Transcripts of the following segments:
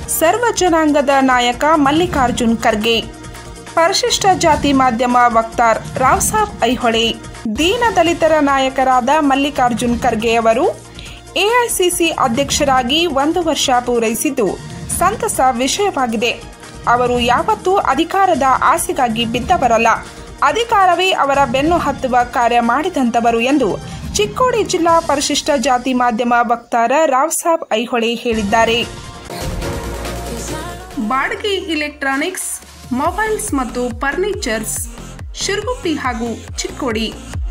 ಸರ್ವ ಜನಾಂಗದ ನಾಯಕ ಮಲ್ಲಿಕಾರ್ಜುನ್ ಖರ್ಗೆ ಪರಿಶಿಷ್ಟ ಜಾತಿ ಮಾಧ್ಯಮ ವಕ್ತಾರ್ ರಾವ್ಸಾಬ್ ಐಹೊಳೆ ದೀನ ದಲಿತರ ನಾಯಕರಾದ ಮಲ್ಲಿಕಾರ್ಜುನ್ ಖರ್ಗೆ ಅವರು ಎಐಸಿಸಿ ಅಧ್ಯಕ್ಷರಾಗಿ ಒಂದು ವರ್ಷ ಪೂರೈಸಿದ್ದು ಸಂತಸ ವಿಷಯವಾಗಿದೆ ಅವರು ಯಾವತ್ತೂ ಅಧಿಕಾರದ ಆಸೆಗಾಗಿ ಬಿದ್ದವರಲ್ಲ ಅಧಿಕಾರವೇ ಅವರ ಬೆನ್ನು ಹತ್ತುವ ಕಾರ್ಯ ಮಾಡಿದಂಥವರು ಎಂದು ಚಿಕ್ಕೋಡಿ ಜಿಲ್ಲಾ ಪರಿಶಿಷ್ಟ ಜಾತಿ ಮಾಧ್ಯಮ ವಕ್ತಾರ ರಾವ್ಸಾಬ್ ಐಹೊಳೆ ಹೇಳಿದ್ದಾರೆ ಬಾಡ್ಗೆ ಇಲೆಕ್ಟ್ರಾನಿಕ್ಸ್ ಮೊಬೈಲ್ಸ್ ಮತ್ತು ಫರ್ನಿಚರ್ಸ್ ಶಿರುಗುಪ್ಪಿ ಹಾಗೂ ಚಿಕ್ಕೋಡಿ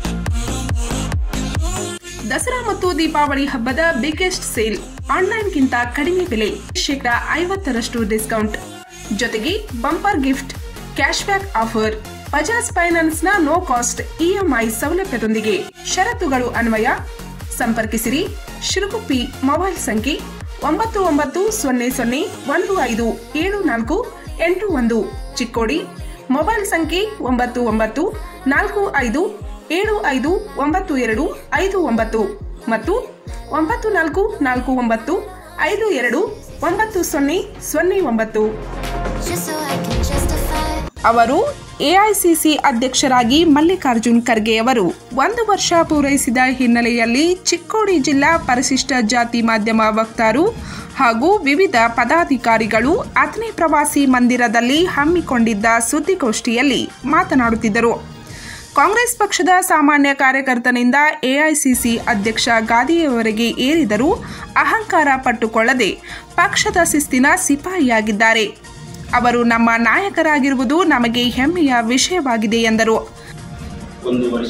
ದಸರಾ ಮತ್ತು ದೀಪಾವಳಿ ಹಬ್ಬದ ಬಿಗ್ಗೆಸ್ಟ್ ಸೇಲ್ ಆನ್ಲೈನ್ಗಿಂತ ಕಡಿಮೆ ಬೆಲೆ ಶೇಕಡ ಐವತ್ತರಷ್ಟು ಡಿಸ್ಕೌಂಟ್ ಜೊತೆಗೆ bumper gift cashback offer Bajaj ಫೈನಾನ್ಸ್ನ ನೋ ಕಾಸ್ಟ್ ಇಎಂಐ ಸೌಲಭ್ಯದೊಂದಿಗೆ ಷರತ್ತುಗಳು ಅನ್ವಯ ಸಂಪರ್ಕಿಸಿರಿ ಶಿರುಗುಪ್ಪಿ ಮೊಬೈಲ್ ಸಂಖ್ಯೆ ಒಂಬತ್ತು ಒಂಬತ್ತು ಸೊನ್ನೆ ಸೊನ್ನೆ ಒಂದು ಐದು ಏಳು ನಾಲ್ಕು ಎಂಟು ಒಂದು ಚಿಕ್ಕೋಡಿ ಮೊಬೈಲ್ ಸಂಖ್ಯೆ ಒಂಬತ್ತು ಒಂಬತ್ತು ನಾಲ್ಕು ಐದು ಏಳು ಐದು ಒಂಬತ್ತು ಎರಡು ಐದು ಒಂಬತ್ತು ಮತ್ತು ಒಂಬತ್ತು ನಾಲ್ಕು ನಾಲ್ಕು ಒಂಬತ್ತು ಐದು ಎರಡು ಒಂಬತ್ತು ಸೊನ್ನೆ ಸೊನ್ನೆ ಒಂಬತ್ತು just so I can justify. ಅವರು ಎಐಸಿಸಿ ಅಧ್ಯಕ್ಷರಾಗಿ ಮಲ್ಲಿಕಾರ್ಜುನ್ ಖರ್ಗೆ ಅವರು ಒಂದು ವರ್ಷ ಪೂರೈಸಿದ ಹಿನ್ನೆಲೆಯಲ್ಲಿ ಚಿಕ್ಕೋಡಿ ಜಿಲ್ಲಾ ಪರಿಶಿಷ್ಟ ಜಾತಿ ಮಾಧ್ಯಮ ವಕ್ತಾರು ಹಾಗೂ ವಿವಿಧ ಪದಾಧಿಕಾರಿಗಳು ಅತನಿ ಪ್ರವಾಸಿ ಮಂದಿರದಲ್ಲಿ ಹಮ್ಮಿಕೊಂಡಿದ್ದ ಸುದ್ದಿಗೋಷ್ಠಿಯಲ್ಲಿ ಮಾತನಾಡುತ್ತಿದ್ದರು ಕಾಂಗ್ರೆಸ್ ಪಕ್ಷದ ಸಾಮಾನ್ಯ ಕಾರ್ಯಕರ್ತನಿಂದ ಎಐಸಿಸಿ ಅಧ್ಯಕ್ಷ ಗಾದಿಯವರೆಗೆ ಏರಿದರೂ ಅಹಂಕಾರ ಪಟ್ಟುಕೊಳ್ಳದೆ ಪಕ್ಷದ ಶಿಸ್ತಿನ ಸಿಪಾಯಿಯಾಗಿದ್ದಾರೆ ಅವರು ನಮ್ಮ ನಾಯಕರಾಗಿರುವುದು ನಮಗೆ ಹೆಮ್ಮೆಯ ವಿಷಯವಾಗಿದೆ ಎಂದರು ಒಂದು ವರ್ಷ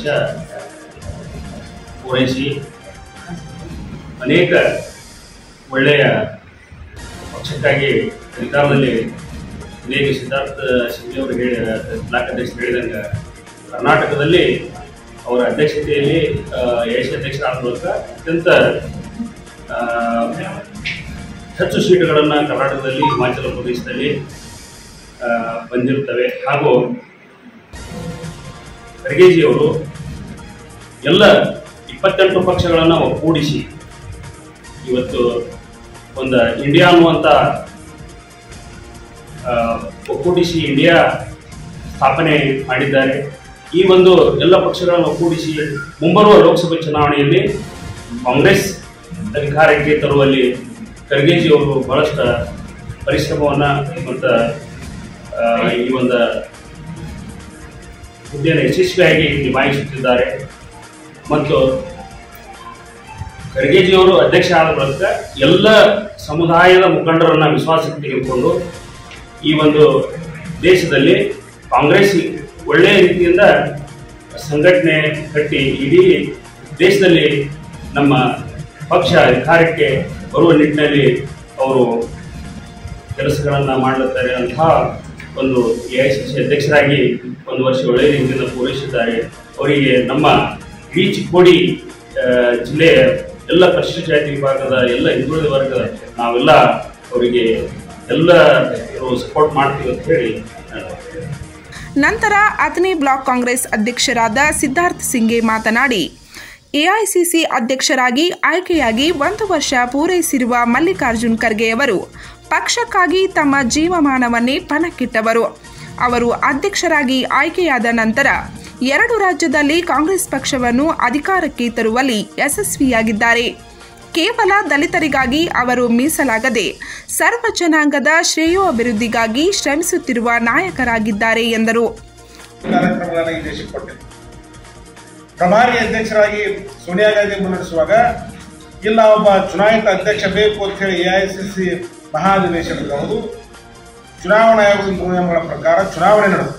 ಪೂರೈಸಿ ಅನೇಕ ಒಳ್ಳೆಯ ಪಕ್ಷಕ್ಕಾಗಿ ಅಧಿಕಾರದಲ್ಲಿ ಅನೇಕ ಸಿದ್ಧಾರ್ಥ ಶಿಂದೆ ಅವರು ಹೇಳಿ ಬ್ಲಾಕ್ ಅಧ್ಯಕ್ಷರು ಹೇಳಿದಂಗೆ ಕರ್ನಾಟಕದಲ್ಲಿ ಅವರ ಅಧ್ಯಕ್ಷತೆಯಲ್ಲಿ ಏಷ್ಯ ಅಧ್ಯಕ್ಷರಾದ ಮೂಲಕ ಅತ್ಯಂತ ಆ, ಹೆಚ್ಚು ಸೀಟುಗಳನ್ನು ಕರ್ನಾಟಕದಲ್ಲಿ ಹಿಮಾಚಲ ಪ್ರದೇಶದಲ್ಲಿ ಆ, ಬಂದಿರುತ್ತವೆ ಹಾಗೂ ಖರ್ಗೆಜಿಯವರು ಎಲ್ಲ ಇಪ್ಪತ್ತೆಂಟು ಪಕ್ಷಗಳನ್ನು ಒಕ್ಕೂಡಿಸಿ ಇವತ್ತು ಒಂದು ಇಂಡಿಯಾ ಅನ್ನುವಂಥ ಆ, ಒಕ್ಕೂಡಿಸಿ ಇಂಡಿಯಾ ಸ್ಥಾಪನೆ ಮಾಡಿದ್ದಾರೆ ಈ ಒಂದು ಎಲ್ಲ ಪಕ್ಷಗಳನ್ನು ಒಕ್ಕೂಡಿಸಿ ಮುಂಬರುವ ಲೋಕಸಭೆ ಚುನಾವಣೆಯಲ್ಲಿ ಕಾಂಗ್ರೆಸ್ ಅಧಿಕಾರಕ್ಕೆ ತರುವಲ್ಲಿ ಖರ್ಗೆಜಿ ಅವರು ಬಹಳಷ್ಟು ಪರಿಶ್ರಮವನ್ನು ಮತ್ತು ಈ ಒಂದು ಹುದ್ದೆಯನ್ನು ಯಶಸ್ವಿಯಾಗಿ ನಿಭಾಯಿಸುತ್ತಿದ್ದಾರೆ ಮತ್ತು ಖರ್ಗೆಜಿಯವರು ಅಧ್ಯಕ್ಷ ಆದ ಬಳಿಕ ಎಲ್ಲ ಸಮುದಾಯದ ಮುಖಂಡರನ್ನ ವಿಶ್ವಾಸಕ್ಕೆ ತೆಗೆದುಕೊಂಡು ಈ ಒಂದು ದೇಶದಲ್ಲಿ ಕಾಂಗ್ರೆಸ್ ಒಳ್ಳೆಯ ರೀತಿಯಿಂದ ಸಂಘಟನೆ ಕಟ್ಟಿ ಇಡೀ ದೇಶದಲ್ಲಿ ನಮ್ಮ ಪಕ್ಷ ಅಧಿಕಾರಕ್ಕೆ ಬರುವ ನಿಟ್ಟಿನಲ್ಲಿ ಅವರು ಕೆಲಸಗಳನ್ನು ಮಾಡುತ್ತಾರೆ ಅಂತಹ ಒಂದು ಎ ಐ ಸಿ ಸಿ ಅಧ್ಯಕ್ಷರಾಗಿ ಒಂದು ವರ್ಷ ಒಳ್ಳೆಯ ರೀತಿಯಿಂದ ಪೂರೈಸಿದ್ದಾರೆ ಅವರಿಗೆ ನಮ್ಮ ಇಡೀ ಚಿಕ್ಕೋಡಿ ಆ, ಜಿಲ್ಲೆಯ ಎಲ್ಲ ಪರಿಶಿಷ್ಟ ಜಾತಿ ವಿಭಾಗದ ಎಲ್ಲ ಹಿಂದುಳಿದ ವರ್ಗದ ನಾವೆಲ್ಲ ಅವರಿಗೆ ಎಲ್ಲ ಸಪೋರ್ಟ್ ಮಾಡ್ತೀವಿ ಅಂತ ಹೇಳಿ ನಾನು ನಂತರ ಅತನಿ ಬ್ಲಾಕ್ ಕಾಂಗ್ರೆಸ್ ಅಧ್ಯಕ್ಷರಾದ ಸಿದ್ಧಾರ್ಥ್ ಸಿಂಗೆ ಮಾತನಾಡಿ ಎಐಸಿಸಿ ಅಧ್ಯಕ್ಷರಾಗಿ ಆಯ್ಕೆಯಾಗಿ ಒಂದು ವರ್ಷ ಪೂರೈಸಿರುವ ಮಲ್ಲಿಕಾರ್ಜುನ್ ಖರ್ಗೆ ಅವರು ಪಕ್ಷಕ್ಕಾಗಿ ತಮ್ಮ ಜೀವಮಾನವನ್ನೇ ಪಣಕ್ಕಿಟ್ಟವರು ಅವರು ಅಧ್ಯಕ್ಷರಾಗಿ ಆಯ್ಕೆಯಾದ ನಂತರ ಎರಡು ರಾಜ್ಯದಲ್ಲಿ ಕಾಂಗ್ರೆಸ್ ಪಕ್ಷವನ್ನು ಅಧಿಕಾರಕ್ಕೆ ತರುವಲ್ಲಿ ಯಶಸ್ವಿಯಾಗಿದ್ದಾರೆ ಕೇವಲ ದಲಿತರಿಗಾಗಿ ಅವರು ಮೀಸಲಾಗದೆ ಸರ್ವ ಜನಾಂಗದ ಶ್ರೇಯೋಭಿವೃದ್ಧಿಗಾಗಿ ಶ್ರಮಿಸುತ್ತಿರುವ ನಾಯಕರಾಗಿದ್ದಾರೆ ಎಂದರು ಕಾರ್ಯಕ್ರಮಗಳನ್ನು ಈ ದೇಶಕ್ಕೆ ಕೊಟ್ಟಿದೆ ಪ್ರಭಾರಿ ಅಧ್ಯಕ್ಷರಾಗಿ ಸೋನಿಯಾ ಗಾಂಧಿ ಮುನ್ನಡೆಸುವಾಗ ಇಲ್ಲ ಒಬ್ಬ ಚುನಾಯಿತ ಅಧ್ಯಕ್ಷ ಬೇಕು ಅಂತ ಹೇಳಿ ಎಐಸಿಸಿ ಮಹಾಧಿವೇಶನಬಹುದು ಚುನಾವಣಾ ಆಯೋಗದ ನಿಯಮಗಳ ಪ್ರಕಾರ ಚುನಾವಣೆ ನಡೆದಿದೆ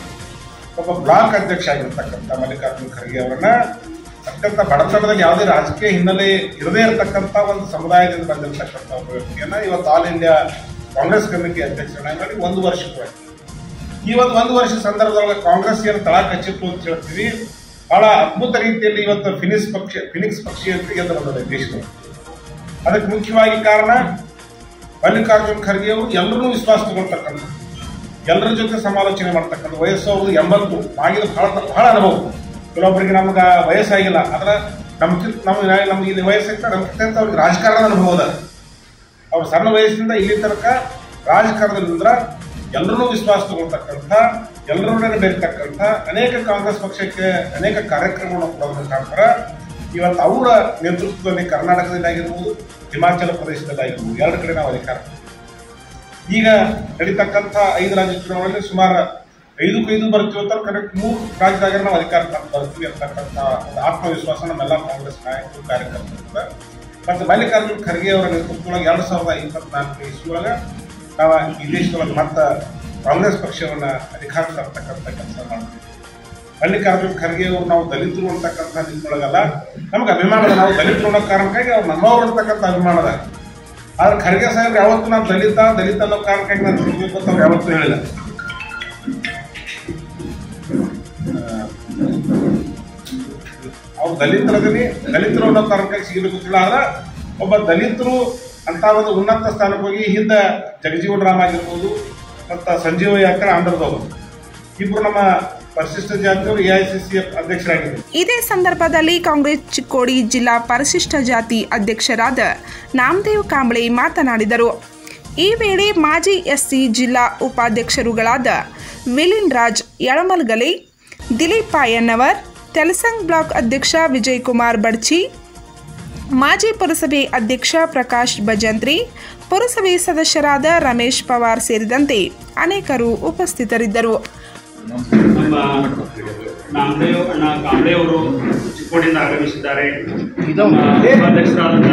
ಒಬ್ಬ ಬ್ಲಾಕ್ ಅಧ್ಯಕ್ಷ ಆಗಿರ್ತಕ್ಕಂಥ ಮಲ್ಲಿಕಾರ್ಜುನ ಖರ್ಗೆ ಅವರನ್ನ ಅತ್ಯಂತ ಬಡತನದಲ್ಲಿ ಯಾವುದೇ ರಾಜಕೀಯ ಹಿನ್ನೆಲೆ ಇರದೇ ಇರತಕ್ಕಂಥ ಒಂದು ಸಮುದಾಯದಿಂದ ಬಂದಿರತಕ್ಕಂಥ ಒಬ್ಬ ವ್ಯಕ್ತಿಯನ್ನ ಇವತ್ತು ಆಲ್ ಇಂಡಿಯಾ ಕಾಂಗ್ರೆಸ್ ಕಮಿಟಿ ಅಧ್ಯಕ್ಷರನ್ನಾಗಿ ಮಾಡಿ ಒಂದು ವರ್ಷಕ್ಕೆ ಹೋಯ್ತು. ಈ ಒಂದು ಒಂದು ವರ್ಷ ಸಂದರ್ಭದೊಳಗೆ ಕಾಂಗ್ರೆಸ್ ಏನು ತಳ ಕಚ್ಚಿತ್ತು ಅಂತ ಹೇಳ್ತೀವಿ ಬಹಳ ಅದ್ಭುತ ರೀತಿಯಲ್ಲಿ ಇವತ್ತು ಫಿನಿಕ್ಸ್ ಪಕ್ಷ ಫಿನಿಕ್ಸ್ ಪಕ್ಷಿ ಅಂತ ಎದ್ದು ಬಂದಿದೆ ದೇಶದಲ್ಲಿ ಅದಕ್ಕೆ ಮುಖ್ಯವಾಗಿ ಕಾರಣ ಮಲ್ಲಿಕಾರ್ಜುನ್ ಖರ್ಗೆ ಅವರು ಎಲ್ಲರನ್ನೂ ವಿಶ್ವಾಸ ತಗೊಳ್ತಕ್ಕಂಥ ಎಲ್ಲರ ಜೊತೆ ಸಮಾಲೋಚನೆ ಮಾಡ್ತಕ್ಕಂಥ ವಯಸ್ಸು ಅವ್ರದ್ದು ಎಂಬತ್ತು ಆಗಿದ ಬಹಳ ಬಹಳ ಅನುಭವ ಕೆಲವೊಬ್ಬರಿಗೆ ನಮ್ಗೆ ವಯಸ್ಸಾಗಿಲ್ಲ ಆದ್ರೆ ನಮ್ಗೆ ನಮ್ಗೆ ನಮ್ಗೆ ಇಲ್ಲಿ ವಯಸ್ಸಿಗೆ ನಮ್ಗೆ ಅವ್ರಿಗೆ ರಾಜಕಾರಣದ ಅನುಭವ ಅದ ಅವ್ರು ಸಣ್ಣ ವಯಸ್ಸಿನಿಂದ ಇಲ್ಲಿ ತನಕ ರಾಜಕಾರಣದಿಂದ ಎಲ್ಲರನ್ನೂ ವಿಶ್ವಾಸ ತಗೊಳ್ತಕ್ಕಂಥ ಎಲ್ಲರೊಡನೆ ಬೆರೀತಕ್ಕಂಥ ಅನೇಕ ಕಾಂಗ್ರೆಸ್ ಪಕ್ಷಕ್ಕೆ ಅನೇಕ ಕಾರ್ಯಕ್ರಮಗಳನ್ನು ಕೊಡೋದ್ರ ಮುಖಾಂತರ ಇವತ್ತು ಅವರ ನೇತೃತ್ವದಲ್ಲಿ ಕರ್ನಾಟಕದಲ್ಲಿ ಆಗಿರ್ಬೋದು ಹಿಮಾಚಲ ಪ್ರದೇಶದಲ್ಲಿ ಆಗಿರ್ಬೋದು ಎರಡು ಕಡೆ ನಾವು ಅಧಿಕಾರ ಈಗ ನಡೀತಕ್ಕಂಥ ಐದು ರಾಜ್ಯ ಚುನಾವಣೆಯಲ್ಲಿ ಸುಮಾರು ಐದಕ್ಕೂ ಐದು ಬರ್ತೀವಿ ಅಂತ ಕರೆಕ್ಟ್ ಮೂರು ರಾಜ್ಯದಾಗ ನಾವು ಅಧಿಕಾರ ತಗೊಂಡು ಬರ್ತೀವಿ ಅಂತಕ್ಕಂಥ ಒಂದು ಆತ್ಮವಿಶ್ವಾಸ ನಮ್ಮೆಲ್ಲ ಕಾಂಗ್ರೆಸ್ ನಾಯಕರು ಕಾರ್ಯಕರ್ತರು ಮತ್ತು ಮಲ್ಲಿಕಾರ್ಜುನ್ ಖರ್ಗೆ ಅವರ ನೇತೃತ್ವದೊಳಗೆ ಎರಡು ಸಾವಿರದ ಇಪ್ಪತ್ನಾಲ್ಕು ಇಸ್ವಿಯೊಳಗೆ ನಾವು ಈ ದೇಶದೊಳಗೆ ಮತ್ತೆ ಕಾಂಗ್ರೆಸ್ ಪಕ್ಷವನ್ನ ಅಧಿಕಾರ ತರ್ತಕ್ಕಂಥ ಕೆಲಸ ಮಾಡ್ತೀವಿ ಮಲ್ಲಿಕಾರ್ಜುನ್ ಖರ್ಗೆ ಅವರು ನಾವು ದಲಿತರು ಅಂತಕ್ಕಂಥ ನಿಟ್ಟಿನೊಳಗಲ್ಲ ನಮ್ಗೆ ಅಭಿಮಾನದ ನಾವು ದಲಿತರು ಅನ್ನೋ ಕಾರಣಕ್ಕಾಗಿ ಅವ್ರು ನಮ್ಮವ್ರು ಅಂತಕ್ಕಂಥ ಅಭಿಮಾನದ ಆದ್ರೆ ಖರ್ಗೆ ಸಾಹೇಬ್ರು ಯಾವತ್ತೂ ನಾನು ದಲಿತ ದಲಿತ ಅನ್ನೋ ಕಾರಣಕ್ಕಾಗಿ ನಾನು ಸಿಗಬೇಕು ಅಂತ ಅವ್ರು ಯಾವತ್ತೂ ಹೇಳಿಲ್ಲ ಅವ್ರು ದಲಿತರದಲ್ಲಿ ದಲಿತರು ಅನ್ನೋ ಕಾರಣಕ್ಕಾಗಿ ಸಿಗಬೇಕು ಅಂತಿಲ್ಲ ಆದ್ರೆ ಒಬ್ಬ ದಲಿತರು ಅಂತ ಒಂದು ಉನ್ನತ ಸ್ಥಾನಕ್ಕೆ ಹೋಗಿ ಹಿಂದೆ ಜಗಜೀವನ್ ರಾಮ್ ಆಗಿರ್ಬೋದು ಮತ್ತು ಸಂಜೀವ ಯಾತ್ರೆ ಆಂಧ್ರದವರು ಇಬ್ರು ನಮ್ಮ ಪರಿಶಿಷ್ಟ ಜಾತಿಯವರು ಎ ಐ ಸಿ ಸಿ ಅಧ್ಯಕ್ಷರಾಗಿದ್ದರು ಇದೇ ಸಂದರ್ಭದಲ್ಲಿ ಕಾಂಗ್ರೆಸ್ ಚಿಕ್ಕೋಡಿ ಜಿಲ್ಲಾ ಪರಿಶಿಷ್ಟ ಜಾತಿ ಅಧ್ಯಕ್ಷರಾದ ನಾಮದೇವ್ ಕಾಂಬ್ಳೆ ಮಾತನಾಡಿದರು ಈ ವೇಳೆ ಮಾಜಿ ಎಸ್ಸಿ ಜಿಲ್ಲಾ ಉಪಾಧ್ಯಕ್ಷರುಗಳಾದ ವಿಲಿನ್ ರಾಜ್ ಯಳಮಲ್ಗಲೆ ದಿಲೀಪ್ ಪಾಯನ್ನವರ್ ತೆಲಸಂಗ್ ಬ್ಲಾಕ್ ಅಧ್ಯಕ್ಷ ವಿಜಯ್ ಕುಮಾರ್ ಬಡ್ಚಿ ಮಾಜಿ ಪುರಸಭೆ ಅಧ್ಯಕ್ಷ ಪ್ರಕಾಶ್ ಭಜಂತ್ರಿ ಪುರಸಭೆ ಸದಸ್ಯರಾದ ರಮೇಶ್ ಪವಾರ್ ಸೇರಿದಂತೆ ಅನೇಕರು ಉಪಸ್ಥಿತರಿದ್ದರು ನಮ್ಮ ನಾಮದೇವ್ ಅಣ್ಣ ಕಾಂಬ್ಳೆ ಅವರು ಚಿಕ್ಕೋಡಿಯಿಂದ ಆಗಮಿಸಿದ್ದಾರೆ ನಮ್ಮ ಉಪಾಧ್ಯಕ್ಷರಾದಂಥ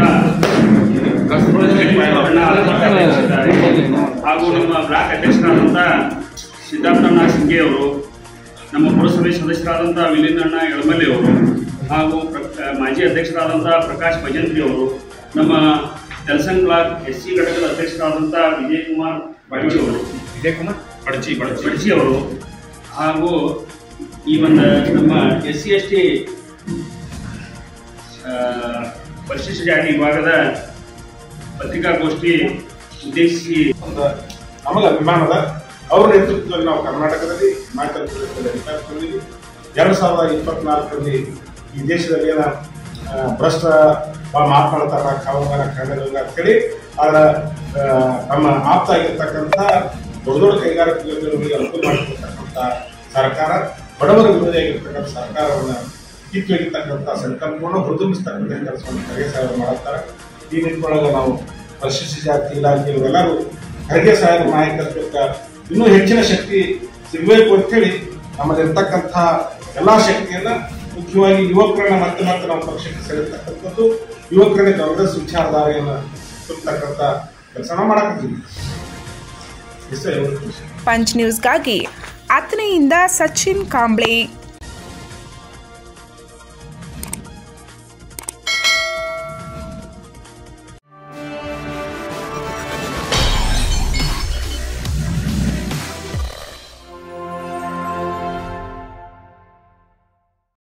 ಅಣ್ಣ ಆಗಮಿಸಿದ್ದಾರೆ ಹಾಗೂ ನಮ್ಮ ಬ್ಲಾಕ್ ಅಧ್ಯಕ್ಷರಾದಂಥ ಸಿದ್ಧಾರ್ಥಣ್ಣ ಸಿಂಗೆ ಅವರು ನಮ್ಮ ಪುರಸಭೆ ಸದಸ್ಯರಾದಂಥ ವಿಲಿನ್ ಅಣ್ಣ ಎಳಮಲ್ಲಿ ಅವರು ಹಾಗೂ ಪ್ರ- ಮಾಜಿ ಅಧ್ಯಕ್ಷರಾದಂಥ ಪ್ರಕಾಶ್ ಭಜಂತ್ರಿ ಅವರು ನಮ್ಮ ಕೆಲಸಂಗ್ ಬ್ಲಾಕ್ ಎಸ್ ಸಿ ಘಟಕದ ಅಧ್ಯಕ್ಷರಾದಂಥ ವಿಜಯ್ ಕುಮಾರ್ ಬಡ್ಚಿ ಅವರು ವಿಜಯ್ ಕುಮಾರ್ ಬಡ್ಚಿ ಬಡ್ಚಿ ಬಡ್ಚಿ ಅವರು ಹಾಗೂ ಈ ಒಂದು ನಮ್ಮ ಎಸ್ ಸಿ ಎಸ್ ಟಿ ಪರಿಶಿಷ್ಟ ಜಾತಿ ವಿಭಾಗದ ಪತ್ರಿಕಾಗೋಷ್ಠಿ ಉದ್ದೇಶಿಸಿ ಒಂದು ನಮಗೆ ಅಭಿಮಾನದ ಅವ್ರ ನೇತೃತ್ವದಲ್ಲಿ ನಾವು ಕರ್ನಾಟಕದಲ್ಲಿ ಹಿಮಾಚಲ ಪ್ರದೇಶದಲ್ಲಿ ಅಧಿಕಾರ ತಂದಿದ್ದೀವಿ ಎರಡು ಸಾವಿರದ ಇಪ್ಪತ್ನಾಲ್ಕರಲ್ಲಿ ಈ ದೇಶದಲ್ಲಿ ಏನ ಆ, ಭ್ರಷ್ಟ ಭಾಳ ಮಾತನಾಡ್ತಾರ ಕಾವಗಾರ ಕನ್ನಡ ಅಂತೇಳಿ ಆದ್ರೆ ಆ, ನಮ್ಮ ಆಪ್ತ ಆಗಿರ್ತಕ್ಕಂಥ ದೊಡ್ಡ ದೊಡ್ಡ ಕೈಗಾರಿಕೆಗಳಿಗೆ ಅನುಕೂಲ ಮಾಡಿಕೊಡ್ತಕ್ಕಂಥ ಸರ್ಕಾರ ಬಡವರ ವಿರೋಧಿ ಆಗಿರ್ತಕ್ಕಂಥ ಸರ್ಕಾರವನ್ನು ಕಿತ್ತೊಗಿರ್ತಕ್ಕಂಥ ಸಂಕಲ್ಪವನ್ನು ಹುರಿದುಂಬಿಸ್ತಕ್ಕಂಥ ಕೆಲಸವನ್ನು ಖರ್ಗೆ ಸಾಹೇಬರು ಮಾಡುತ್ತಾರೆ ಈ ನಿಟ್ಟಿನೊಳಗೆ ನಾವು ಪರಿಶಿಷ್ಟ ಜಾತಿ ಇಲಾಖೆಯವರೆಲ್ಲರೂ ಖರ್ಗೆ ಸಾಹೇಬರ ನಾಯಕತ್ವಕ್ಕೆ ಇನ್ನೂ ಹೆಚ್ಚಿನ ಶಕ್ತಿ ಸಿಗಬೇಕು ಅಂತೇಳಿ ನಮ್ಮಲ್ಲಿರ್ತಕ್ಕಂಥ ಎಲ್ಲ ಶಕ್ತಿಯನ್ನ ಮುಖ್ಯವಾಗಿ ಯುವಕರನ್ನ ಮತ್ತೆ ಮತ್ತೆ ನಾವು ಪಕ್ಷಕ್ಕೆ ಸೆಳೆತಕ್ಕಂಥದ್ದು ಯುವಕರಿಗೆ ಕಾಂಗ್ರೆಸ್ ವಿಚಾರಧಾರೆಯನ್ನು ತುಂಬತಕ್ಕಂಥ ಕೆಲಸ ನಾವು ಮಾಡಕತ್ತೀವಿ ಇಷ್ಟೇ ಇವತ್ತು ವಿಷಯ. ಪಂಚ್ ನ್ಯೂಸ್ಗಾಗಿ ಅತ್ನೆಯಿಂದ ಸಚಿನ್ ಕಾಂಬ್ಳೆ